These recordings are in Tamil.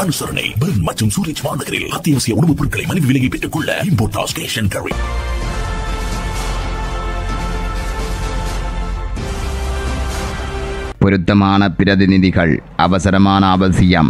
அனுசரணை பெர்ன் மற்றும் சூரிச் மாநகரில் அத்தியாவசிய உணவுப் பொருட்களை மலிவு விலையை பெற்றுக் கொள்ள இம்போர்டாஸ் கேஷ் அண்ட் கேரி பொருத்தமான பிரதிநிதிகள் அவசரமான அவசியம்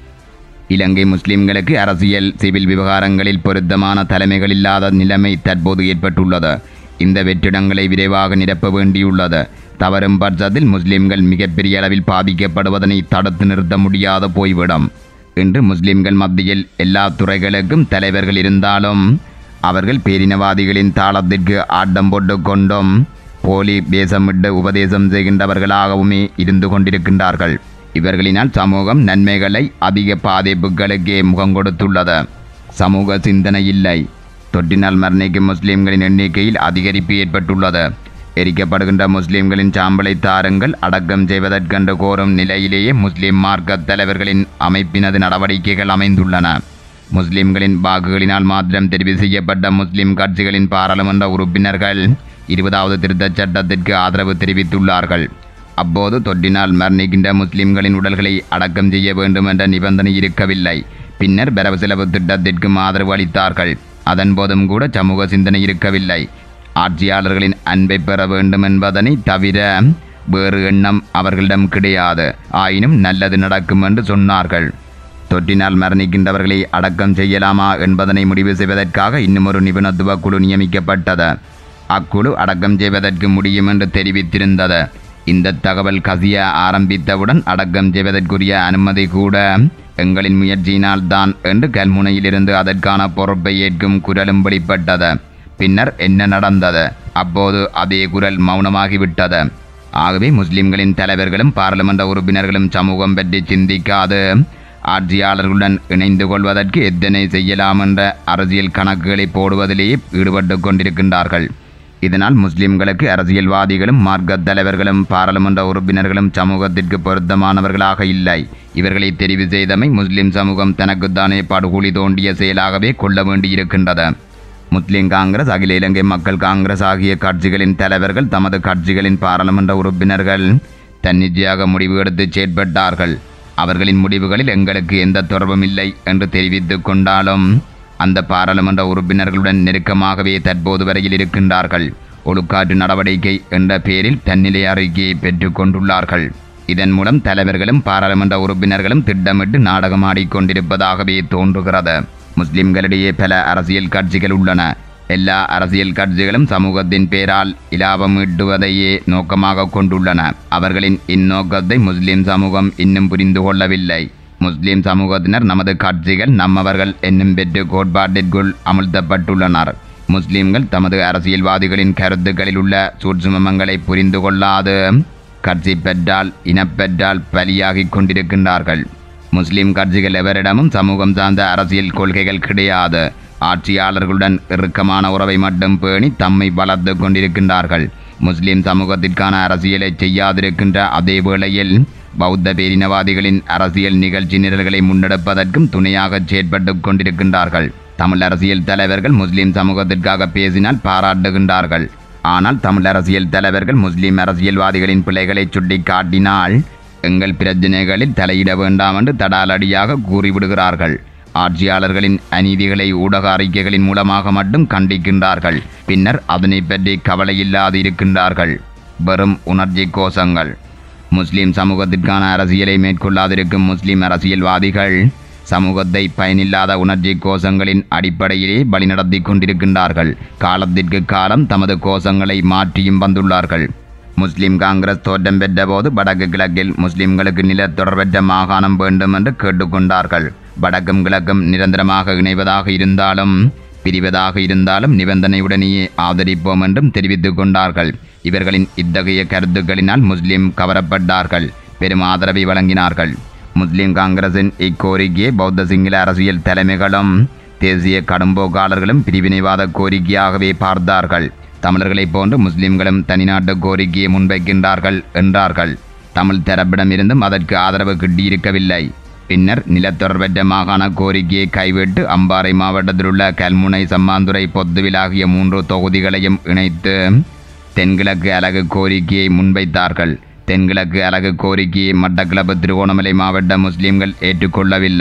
இலங்கை முஸ்லிம்களுக்கு அரசியல் சிவில் விவகாரங்களில் பொருத்தமான தலைமைகள் இல்லாத நிலைமை தற்போது ஏற்பட்டுள்ளது இந்த வெற்றிடங்களை விரைவாக நிரப்ப வேண்டியுள்ளது தவறும் பட்சத்தில் முஸ்லிம்கள் மிகப்பெரிய அளவில் பாதிக்கப்படுவதனை தடுத்து நிறுத்த முடியாத போய்விடும் இன்று முஸ்லிம்கள் மத்தியில் எல்லா துறைகளுக்கும் தலைவர்கள் இருந்தாலும் அவர்கள் பேரினவாதிகளின் தாளத்திற்கு ஆட்டம் போட்டு கொண்டும் போலி பேசமிட்டு உபதேசம் செய்கின்றவர்களாகவுமே இருந்து கொண்டிருக்கின்றார்கள் இவர்களினால் சமூகம் நன்மைகளை அதிக பாதிப்புகளுக்கே முகம் கொடுத்துள்ளது சமூக சிந்தனை இல்லை தொற்றினால் மரணிக்கும் முஸ்லிம்களின் எண்ணிக்கையில் அதிகரிப்பு ஏற்பட்டுள்ளது எரிக்கப்படுகின்ற முஸ்லிம்களின் சாம்பலை தாருங்கள் அடக்கம் செய்வதற்கென்று கோரும் நிலையிலேயே முஸ்லிம் மார்க்க தலைவர்களின் அமைப்பினது நடவடிக்கைகள் அமைந்துள்ளன முஸ்லிம்களின் வாக்குகளினால் மாத்திரம் தெரிவு செய்யப்பட்ட முஸ்லிம் கட்சிகளின் பாராளுமன்ற உறுப்பினர்கள் இருபதாவது திருத்தச் சட்டத்திற்கு ஆதரவு தெரிவித்துள்ளார்கள் அப்போது தொற்றினால் மரணிக்கின்ற முஸ்லிம்களின் உடல்களை அடக்கம் செய்ய வேண்டும் என்ற நிபந்தனை இருக்கவில்லை பின்னர் வரவு செலவு திட்டத்திற்கும் ஆதரவு அளித்தார்கள் அதன் போதும் கூட சமூக சிந்தனை இருக்கவில்லை ஆட்சியாளர்களின் அன்பை பெற வேண்டும் என்பதனை தவிர வேறு எண்ணம் அவர்களிடம் கிடையாது ஆயினும் நல்லது நடக்கும் என்று சொன்னார்கள் தொற்றினால் மரணிக்கின்றவர்களை அடக்கம் செய்யலாமா என்பதனை முடிவு செய்வதற்காக இன்னும் ஒரு நிபுணத்துவ குழு நியமிக்கப்பட்டது அக்குழு அடக்கம் செய்வதற்கு முடியும் என்று தெரிவித்திருந்தது இந்த தகவல் கசிய ஆரம்பித்தவுடன் அடக்கம் செய்வதற்குரிய அனுமதி கூட எங்களின் முயற்சியினால் தான் என்று கல்முனையிலிருந்து அதற்கான பொறுப்பை ஏற்கும் குரலும் வெளிப்பட்டது பின்னர் என்ன நடந்தது அப்போது அதே குரல் மௌனமாகிவிட்டது ஆகவே முஸ்லிம்களின் தலைவர்களும் பாராளுமன்ற உறுப்பினர்களும் சமூகம் பற்றி சிந்திக்காது ஆட்சியாளர்களுடன் இணைந்து கொள்வதற்கு எத்தனை செய்யலாம் என்ற அரசியல் கணக்குகளை போடுவதிலேயே ஈடுபட்டு கொண்டிருக்கின்றார்கள் இதனால் முஸ்லிம்களுக்கு அரசியல்வாதிகளும் மார்க்க தலைவர்களும் பாராளுமன்ற உறுப்பினர்களும் சமூகத்திற்கு பொருத்தமானவர்களாக இல்லை இவர்களை தெரிவு செய்தமை முஸ்லிம் சமூகம் தனக்குத்தானே படுகொலி தோண்டிய செயலாகவே கொள்ள வேண்டியிருக்கின்றது முஸ்லிம் காங்கிரஸ் அகில இலங்கை மக்கள் காங்கிரஸ் ஆகிய கட்சிகளின் தலைவர்கள் தமது கட்சிகளின் பாராளுமன்ற உறுப்பினர்கள் தன்னிச்சையாக முடிவு எடுத்து செயற்பட்டார்கள் அவர்களின் முடிவுகளில் எங்களுக்கு எந்த தொடர்பும் இல்லை என்று தெரிவித்துக் கொண்டாலும் அந்த பாராளுமன்ற உறுப்பினர்களுடன் நெருக்கமாகவே தற்போது வரையில் இருக்கின்றார்கள் ஒழுக்காற்று நடவடிக்கை என்ற பெயரில் தன்னிலை அறிக்கையை பெற்றுக் கொண்டுள்ளார்கள் இதன் மூலம் தலைவர்களும் பாராளுமன்ற உறுப்பினர்களும் திட்டமிட்டு நாடகமாடிக்கொண்டிருப்பதாகவே தோன்றுகிறது முஸ்லிம்களிடையே பல அரசியல் கட்சிகள் உள்ளன எல்லா அரசியல் கட்சிகளும் சமூகத்தின் பேரால் இலாபம் ஈட்டுவதையே நோக்கமாக கொண்டுள்ளன அவர்களின் இந்நோக்கத்தை முஸ்லிம் சமூகம் இன்னும் புரிந்து கொள்ளவில்லை முஸ்லிம் சமூகத்தினர் நமது கட்சிகள் நம்மவர்கள் என்னும் பெற்று கோட்பாட்டிற்குள் அமுழ்த்தப்பட்டுள்ளனர் முஸ்லிம்கள் தமது அரசியல்வாதிகளின் கருத்துக்களில் உள்ள சூட்சுமங்களை புரிந்து கொள்ளாது கட்சி பெற்றால் இனப்பெற்றால் பலியாகிக் கொண்டிருக்கின்றார்கள் முஸ்லிம் கட்சிகள் எவரிடமும் சமூகம் சார்ந்த அரசியல் கொள்கைகள் கிடையாது ஆட்சியாளர்களுடன் இறுக்கமான உறவை மட்டும் பேணி தம்மை வளர்த்து கொண்டிருக்கின்றார்கள் முஸ்லிம் சமூகத்திற்கான அரசியலை செய்யாதிருக்கின்ற அதே வேளையில் பௌத்த பேரினவாதிகளின் அரசியல் நிகழ்ச்சி நிரல்களை முன்னெடுப்பதற்கும் துணையாக செயற்பட்டு கொண்டிருக்கின்றார்கள் தமிழ் அரசியல் தலைவர்கள் முஸ்லிம் சமூகத்திற்காக பேசினால் பாராட்டுகின்றார்கள் ஆனால் தமிழ் அரசியல் தலைவர்கள் முஸ்லிம் அரசியல்வாதிகளின் பிழைகளை சுட்டிக்காட்டினால் எங்கள் பிரச்சனைகளில் தலையிட வேண்டாம் என்று தடாலடியாக கூறிவிடுகிறார்கள் ஆட்சியாளர்களின் அநீதிகளை ஊடக அறிக்கைகளின் மூலமாக மட்டும் கண்டிக்கின்றார்கள் பின்னர் அதனை பற்றி கவலையில்லாது இருக்கின்றார்கள் வெறும் உணர்ச்சி கோஷங்கள் முஸ்லிம் சமூகத்திற்கான அரசியலை மேற்கொள்ளாதிருக்கும் முஸ்லிம் அரசியல்வாதிகள் சமூகத்தை பயனில்லாத உணர்ச்சி கோஷங்களின் அடிப்படையிலே வழிநடத்தி கொண்டிருக்கின்றார்கள் காலத்திற்கு காலம் தமது கோஷங்களை மாற்றியும் வந்துள்ளார்கள் முஸ்லிம் காங்கிரஸ் தோற்றம் பெற்ற போது வடக்கு கிழக்கில் முஸ்லிம்களுக்கு நில தொடர்பற்ற மாகாணம் வேண்டும் என்று கேட்டுக்கொண்டார்கள் வடக்கும் கிழக்கும் நிரந்தரமாக இணைவதாக இருந்தாலும் பிரிவதாக இருந்தாலும் நிபந்தனையுடனேயே ஆதரிப்போம் என்றும் தெரிவித்துக் கொண்டார்கள் இவர்களின் இத்தகைய கருத்துக்களினால் முஸ்லிம் கவரப்பட்டார்கள் பெரும் ஆதரவை வழங்கினார்கள் முஸ்லிம் காங்கிரசின் இக்கோரிக்கையை பௌத்த சிங்கள அரசியல் தலைமைகளும் தேசிய கடும்போக்காளர்களும் பிரிவினைவாத கோரிக்கையாகவே பார்த்தார்கள் தமிழர்களைப் போன்று முஸ்லிம்களும் தனிநாட்டு கோரிக்கையை முன்வைக்கின்றார்கள் என்றார்கள் தமிழ் தரப்பிடமிருந்தும் அதற்கு ஆதரவு கிட்டியிருக்கவில்லை பின்னர் நிலத்தொடர்பற்ற மாகாண கோரிக்கையை கைவிட்டு அம்பாறை மாவட்டத்தில் உள்ள கல்முனை சம்மாந்துறை பொத்துவில் ஆகிய மூன்று தொகுதிகளையும் இணைத்து தென்கிழக்கு அலகு கோரிக்கையை முன்வைத்தார்கள் தென்கிழக்கு அலகு கோரிக்கையை மட்டக்களப்பு திருகோணமலை மாவட்ட முஸ்லிம்கள் ஏற்றுக்கொள்ளவில்லை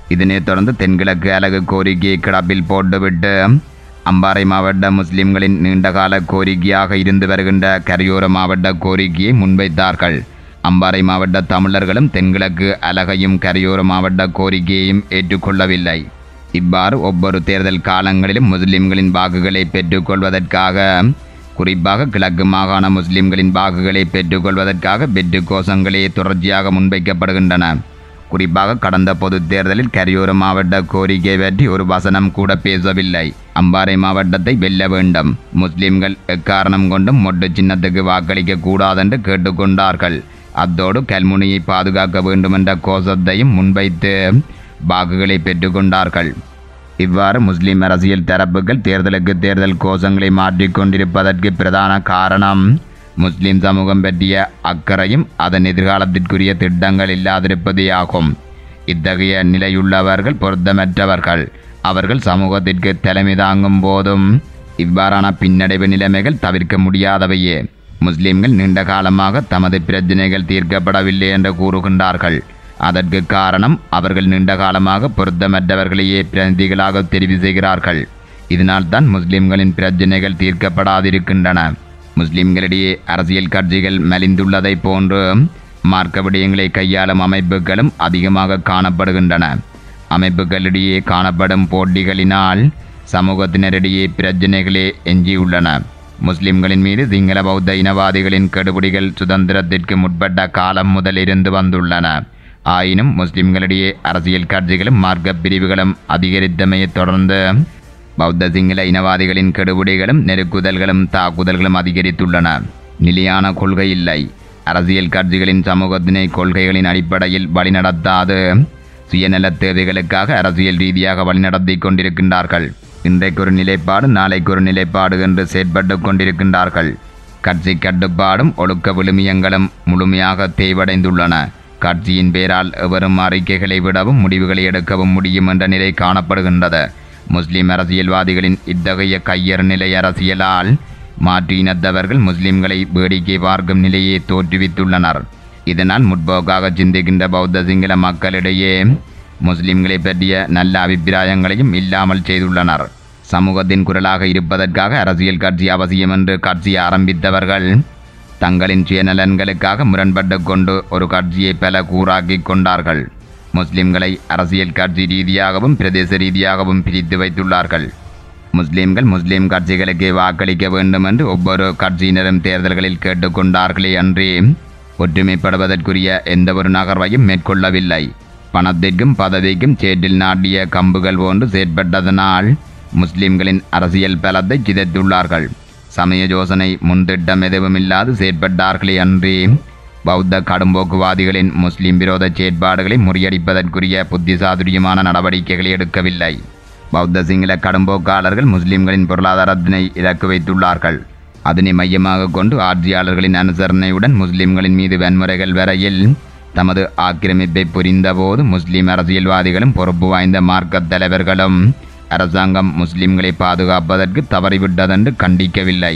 இதனைத் தொடர்ந்து தென்கிழக்கு அலகு கோரிக்கையை கிடப்பில் போட்டுவிட்டு அம்பாறை மாவட்ட முஸ்லிம்களின் நீண்டகால கோரிக்கையாக இருந்து வருகின்ற கரையோர மாவட்ட கோரிக்கையை முன்வைத்தார்கள் அம்பாறை மாவட்ட தமிழர்களும் தென்கிழக்கு அலகையும் கரையோர மாவட்ட கோரிக்கையையும் ஏற்றுக்கொள்ளவில்லை இவ்வாறு ஒவ்வொரு தேர்தல் காலங்களிலும் முஸ்லிம்களின் வாக்குகளை பெற்றுக்கொள்வதற்காக குறிப்பாக கிழக்கு மாகாண முஸ்லிம்களின் வாக்குகளை பெற்றுக்கொள்வதற்காக வெற்று கோஷங்களே தொடர்ச்சியாக முன்வைக்கப்படுகின்றன குறிப்பாக கடந்த பொதுத் தேர்தலில் கரையோர மாவட்ட கோரிக்கை பற்றி ஒரு வசனம் கூட பேசவில்லை அம்பாறை மாவட்டத்தை வெல்ல வேண்டும் முஸ்லிம்கள் எக்காரணம் கொண்டும் மொட்டு சின்னத்துக்கு வாக்களிக்க கூடாதென்று கேட்டுக்கொண்டார்கள் அத்தோடு கல்முனையை பாதுகாக்க வேண்டும் என்ற கோஷத்தையும் முன்வைத்து வாக்குகளை பெற்றுக்கொண்டார்கள் இவ்வாறு முஸ்லிம் அரசியல் தரப்புகள் தேர்தலுக்கு தேர்தல் கோஷங்களை மாற்றிக்கொண்டிருப்பதற்கு பிரதான காரணம் முஸ்லிம் சமூகம் பற்றிய அக்கறையும் அதன் எதிர்காலத்திற்குரிய திட்டங்கள் இல்லாதிருப்பதே ஆகும் இத்தகைய நிலையுள்ளவர்கள் பொருத்தமற்றவர்கள் அவர்கள் சமூகத்திற்கு தலைமை தாங்கும் போதும் இவ்வாறான பின்னடைவு நிலைமைகள் தவிர்க்க முடியாதவையே முஸ்லிம்கள் நீண்ட காலமாக தமது பிரச்சினைகள் தீர்க்கப்படவில்லை என்று கூறுகின்றார்கள் அதற்கு காரணம் அவர்கள் நீண்ட காலமாக பொருத்தமற்றவர்களையே பிரதிநிதிகளாக தெரிவு செய்கிறார்கள் இதனால்தான் முஸ்லிம்களின் பிரச்சினைகள் தீர்க்கப்படாதிருக்கின்றன முஸ்லிம்களிடையே அரசியல் கட்சிகள் மலிந்துள்ளதை போன்று மார்க்க விடயங்களை கையாளும் அமைப்புகளும் அதிகமாக காணப்படுகின்றன அமைப்புகளிடையே காணப்படும் போட்டிகளினால் சமூகத்தினரிடையே பிரச்சினைகளே எஞ்சியுள்ளன முஸ்லிம்களின் மீது சிங்கள பௌத்த இனவாதிகளின் கெடுபிடிகள் சுதந்திரத்திற்கு முற்பட்ட காலம் முதல் இருந்து வந்துள்ளன ஆயினும் முஸ்லிம்களிடையே அரசியல் கட்சிகளும் மார்க்க பிரிவுகளும் அதிகரித்தமையை தொடர்ந்து பௌத்த சிங்கள இனவாதிகளின் கெடுபிடிகளும் நெருக்குதல்களும் தாக்குதல்களும் அதிகரித்துள்ளன நிலையான கொள்கை இல்லை அரசியல் கட்சிகளின் சமூகத்தினை கொள்கைகளின் அடிப்படையில் வழிநடத்தாது சுயநல தேவைகளுக்காக அரசியல் ரீதியாக வழிநடத்தி கொண்டிருக்கின்றார்கள் இன்றைக்கு ஒரு நிலைப்பாடு நாளைக்கு ஒரு நிலைப்பாடு என்று செயற்பட்டு கொண்டிருக்கின்றார்கள் கட்சி கட்டுப்பாடும் ஒழுக்க விழுமியங்களும் முழுமையாக தேய்வடைந்துள்ளன கட்சியின் பேரால் எவரும் அறிக்கைகளை விடவும் முடிவுகளை எடுக்கவும் முடியும் என்ற நிலை காணப்படுகின்றது முஸ்லிம் அரசியல்வாதிகளின் இத்தகைய கையறு நிலை அரசியலால் மாற்று இனத்தவர்கள் முஸ்லிம்களை வேடிக்கை பார்க்கும் நிலையை தோற்றுவித்துள்ளனர் இதனால் முற்போக்காக சிந்திக்கின்ற பௌத்த சிங்கள மக்களிடையே முஸ்லிம்களை பற்றிய நல்ல அபிப்பிராயங்களையும் இல்லாமல் செய்துள்ளனர் சமூகத்தின் குரலாக இருப்பதற்காக அரசியல் கட்சி அவசியம் என்று கட்சி ஆரம்பித்தவர்கள் தங்களின் சுயநலன்களுக்காக முரண்பட்டு கொண்டு ஒரு கட்சியை பல கூறாக்கிக் கொண்டார்கள் முஸ்லிம்களை அரசியல் கட்சி ரீதியாகவும் பிரதேச ரீதியாகவும் பிரித்து வைத்துள்ளார்கள் முஸ்லிம்கள் முஸ்லிம் கட்சிகளுக்கு வாக்களிக்க வேண்டும் என்று ஒவ்வொரு கட்சியினரும் தேர்தல்களில் கேட்டுக்கொண்டார்களே அன்றி ஒற்றுமைப்படுவதற்குரிய எந்த ஒரு நகர்வையும் மேற்கொள்ளவில்லை பணத்திற்கும் பதவிக்கும் சேற்றில் நாட்டிய கம்புகள் போன்று செயற்பட்டதனால் முஸ்லிம்களின் அரசியல் பலத்தை சிதைத்துள்ளார்கள் சமய யோசனை முன்திட்டம் எதுவும் இல்லாது செயற்பட்டார்களே அன்றி பௌத்த கடும்போக்குவாதிகளின் முஸ்லிம் விரோத செயற்பாடுகளை முறியடிப்பதற்குரிய புத்திசாதுரியமான நடவடிக்கைகளை எடுக்கவில்லை பௌத்த சிங்கள கடும்போக்காளர்கள் முஸ்லிம்களின் பொருளாதாரத்தினை இலக்கு வைத்துள்ளார்கள் அதனை மையமாக கொண்டு ஆட்சியாளர்களின் அனுசரணையுடன் முஸ்லிம்களின் மீது வன்முறைகள் வரையில் தமது ஆக்கிரமிப்பை புரிந்தபோது முஸ்லிம் அரசியல்வாதிகளும் பொறுப்பு வாய்ந்த மார்க்கத் தலைவர்களும் அரசாங்கம் முஸ்லிம்களை பாதுகாப்பதற்கு தவறிவிட்டதென்று கண்டிக்கவில்லை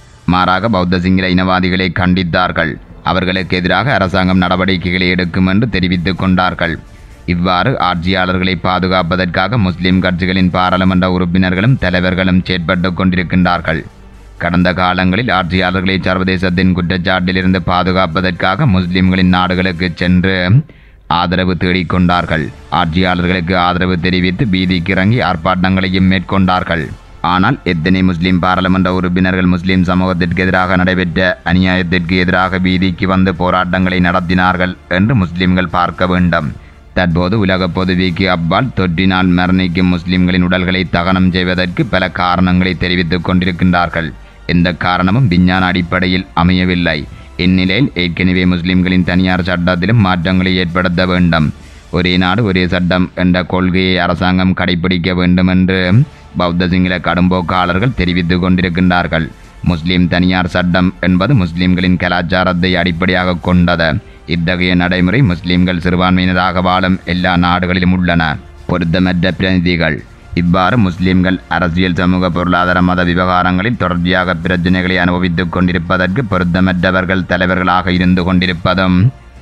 மாறாக பௌத்த சிங்கள இனவாதிகளை கண்டித்தார்கள் அவர்களுக்கு எதிராக அரசாங்கம் நடவடிக்கைகளை எடுக்கும் என்று தெரிவித்துக் கொண்டார்கள் இவ்வாறு ஆட்சியாளர்களை பாதுகாப்பதற்காக முஸ்லிம் கட்சிகளின் பாராளுமன்ற உறுப்பினர்களும் தலைவர்களும் செயற்பட்டு கொண்டிருக்கின்றார்கள் கடந்த காலங்களில் ஆட்சியாளர்களை சர்வதேசத்தின் குற்றச்சாட்டிலிருந்து பாதுகாப்பதற்காக முஸ்லிம்களின் நாடுகளுக்கு சென்று ஆதரவு தேடிக்கொண்டார்கள் ஆட்சியாளர்களுக்கு ஆதரவு தெரிவித்து வீதிக்கு இறங்கி ஆர்ப்பாட்டங்களையும் மேற்கொண்டார்கள் ஆனால் எத்தனை முஸ்லிம் பாராளுமன்ற உறுப்பினர்கள் முஸ்லிம் சமூகத்திற்கு எதிராக நடைபெற்ற அநியாயத்திற்கு எதிராக வீதிக்கு வந்து போராட்டங்களை நடத்தினார்கள் என்று முஸ்லிம்கள் பார்க்க வேண்டும் தற்போது உலக பொதுவிக்கு அப்பால் தொற்றினால் மரணிக்கும் முஸ்லிம்களின் உடல்களை தகனம் செய்வதற்கு பல காரணங்களை தெரிவித்துக் கொண்டிருக்கின்றார்கள் எந்த காரணமும் விஞ்ஞான அடிப்படையில் அமையவில்லை இந்நிலையில் ஏற்கனவே முஸ்லிம்களின் தனியார் சட்டத்திலும் மாற்றங்களை ஏற்படுத்த வேண்டும் ஒரே நாடு ஒரே சட்டம் என்ற கொள்கையை அரசாங்கம் கடைபிடிக்க வேண்டும் என்று பௌத்த சிங்கள கடும்போக்காளர்கள் தெரிவித்துக் கொண்டிருக்கின்றார்கள் முஸ்லிம் தனியார் சட்டம் என்பது முஸ்லிம்களின் கலாச்சாரத்தை அடிப்படையாக கொண்டது இத்தகைய நடைமுறை முஸ்லிம்கள் சிறுபான்மையினராக வாழும் எல்லா நாடுகளிலும் உள்ளன பொருத்தமற்ற பிரதிநிதிகள் இவ்வாறு முஸ்லிம்கள் அரசியல் சமூக பொருளாதார மத விவகாரங்களில் தொடர்ச்சியாக பிரச்சினைகளை அனுபவித்துக் கொண்டிருப்பதற்கு பொருத்தமற்றவர்கள் தலைவர்களாக இருந்து கொண்டிருப்பதும்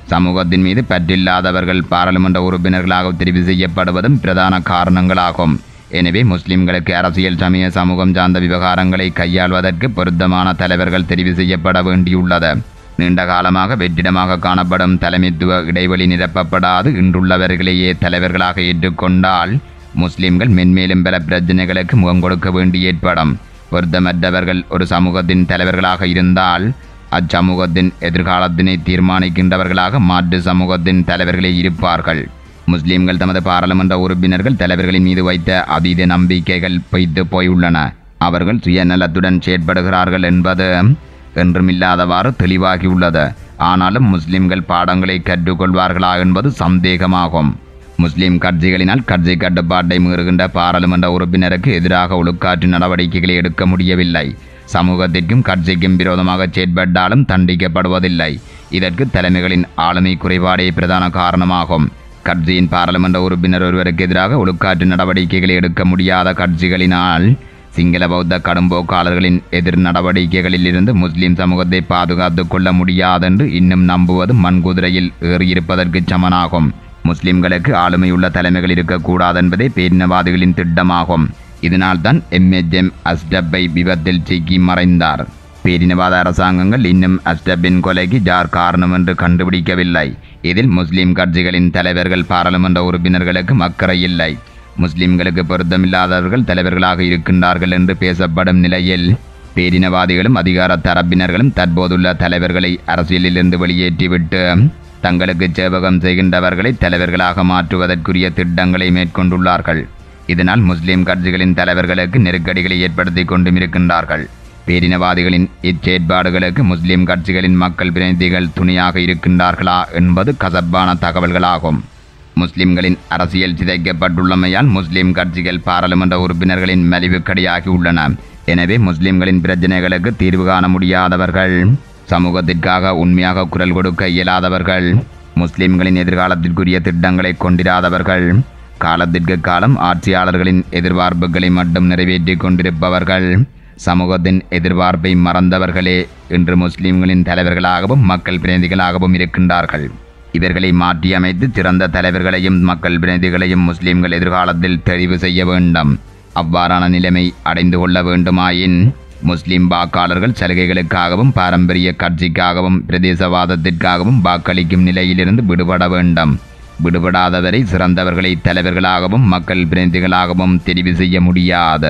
சமூகத்தின் மீது பற்றில்லாதவர்கள் பாராளுமன்ற உறுப்பினர்களாக தெரிவு செய்யப்படுவதும் பிரதான காரணங்களாகும் எனவே முஸ்லிம்களுக்கு அரசியல் சமய சமூகம் சார்ந்த விவகாரங்களை கையாள்வதற்கு பொருத்தமான தலைவர்கள் தெரிவு செய்யப்பட வேண்டியுள்ளது நீண்ட காலமாக வெற்றிடமாக காணப்படும் தலைமைத்துவ இடைவெளி நிரப்பப்படாது இன்றுள்ளவர்களையே தலைவர்களாக ஏற்றுக்கொண்டால் முஸ்லிம்கள் மென்மேலும் பல பிரச்சனைகளுக்கு முகம் கொடுக்க வேண்டி ஏற்படும் பொருத்தமற்றவர்கள் ஒரு சமூகத்தின் தலைவர்களாக இருந்தால் அச்சமூகத்தின் எதிர்காலத்தினை தீர்மானிக்கின்றவர்களாக மாற்று சமூகத்தின் தலைவர்களே இருப்பார்கள் முஸ்லிம்கள் தமது பாராளுமன்ற உறுப்பினர்கள் தலைவர்களின் மீது வைத்த அதீத நம்பிக்கைகள் பொய்த்து போயுள்ளன அவர்கள் சுயநலத்துடன் செயற்படுகிறார்கள் என்பது என்றுமில்லாதவாறு தெளிவாகியுள்ளது ஆனாலும் முஸ்லிம்கள் பாடங்களை கற்றுக்கொள்வார்களா என்பது சந்தேகமாகும் முஸ்லிம் கட்சிகளினால் கட்சி கட்டுப்பாட்டை மீறுகின்ற பாராளுமன்ற உறுப்பினருக்கு எதிராக ஒழுக்காற்று நடவடிக்கைகளை எடுக்க முடியவில்லை சமூகத்திற்கும் கட்சிக்கும் விரோதமாக செயற்பட்டாலும் தண்டிக்கப்படுவதில்லை இதற்கு தலைமைகளின் ஆளுமை குறைபாடே பிரதான காரணமாகும் கட்சியின் பாராளுமன்ற உறுப்பினர் ஒருவருக்கு எதிராக ஒழுக்காற்று நடவடிக்கைகளை எடுக்க முடியாத கட்சிகளினால் சிங்கள பௌத்த கடும்போக்காளர்களின் எதிர் நடவடிக்கைகளில் இருந்து முஸ்லிம் சமூகத்தை பாதுகாத்துக் கொள்ள முடியாதென்று இன்னும் நம்புவது மண்குதிரையில் ஏறியிருப்பதற்கு சமனாகும் முஸ்லிம்களுக்கு ஆளுமையுள்ள தலைமைகள் இருக்கக்கூடாது என்பதே பேரினவாதிகளின் திட்டமாகும் இதனால்தான் எம்ஏஜெம் அஸ்டப்பை விபத்தில் சிக்கி மறைந்தார் பேரினவாத அரசாங்கங்கள் இன்னும் அஸ்டப்பின் கொலைக்கு யார் காரணம் என்று கண்டுபிடிக்கவில்லை இதில் முஸ்லிம் கட்சிகளின் தலைவர்கள் பாராளுமன்ற உறுப்பினர்களுக்கு அக்கறை இல்லை முஸ்லிம்களுக்கு பொருத்தமில்லாதவர்கள் தலைவர்களாக இருக்கின்றார்கள் என்று பேசப்படும் நிலையில் பேரினவாதிகளும் அதிகார தரப்பினர்களும் தற்போதுள்ள தலைவர்களை அரசியலிலிருந்து வெளியேற்றிவிட்டு தங்களுக்கு சேவகம் செய்கின்றவர்களை தலைவர்களாக மாற்றுவதற்குரிய திட்டங்களை மேற்கொண்டுள்ளார்கள் இதனால் முஸ்லிம் கட்சிகளின் தலைவர்களுக்கு நெருக்கடிகளை ஏற்படுத்தி கொண்டும் இருக்கின்றார்கள் பேரினவாதிகளின் இச்செயற்பாடுகளுக்கு முஸ்லிம் கட்சிகளின் மக்கள் பிரதிநிதிகள் துணையாக இருக்கின்றார்களா என்பது கசப்பான தகவல்களாகும் முஸ்லிம்களின் அரசியல் சிதைக்கப்பட்டுள்ளமையால் முஸ்லிம் கட்சிகள் பாராளுமன்ற உறுப்பினர்களின் மலிவுக்கடியாகி உள்ளன எனவே முஸ்லிம்களின் பிரச்சனைகளுக்கு தீர்வு காண முடியாதவர்கள் சமூகத்திற்காக உண்மையாக குரல் கொடுக்க இயலாதவர்கள் முஸ்லிம்களின் எதிர்காலத்திற்குரிய திட்டங்களை கொண்டிராதவர்கள் காலத்திற்கு காலம் ஆட்சியாளர்களின் எதிர்பார்ப்புகளை மட்டும் நிறைவேற்றிக் கொண்டிருப்பவர்கள் சமூகத்தின் எதிர்பார்ப்பை மறந்தவர்களே இன்று முஸ்லிம்களின் தலைவர்களாகவும் மக்கள் பிரதிநிதிகளாகவும் இருக்கின்றார்கள் இவர்களை மாற்றியமைத்து சிறந்த தலைவர்களையும் மக்கள் பிரதிநிதிகளையும் முஸ்லிம்கள் எதிர்காலத்தில் தெரிவு செய்ய வேண்டும் அவ்வாறான நிலைமை அடைந்து கொள்ள வேண்டுமாயின் முஸ்லிம் வாக்காளர்கள் சலுகைகளுக்காகவும் பாரம்பரிய கட்சிக்காகவும் பிரதேசவாதத்திற்காகவும் வாக்களிக்கும் நிலையிலிருந்து விடுபட வேண்டும் விடுபடாதவரை சிறந்தவர்களை தலைவர்களாகவும் மக்கள் பிரதிநிதிகளாகவும் தெரிவு செய்ய முடியாது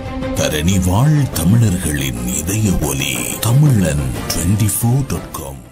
தரணி வாழ் தமிழர்களின் இதய ஒலி தமிழன் டுவெண்டி ஃபோர் டாட் காம்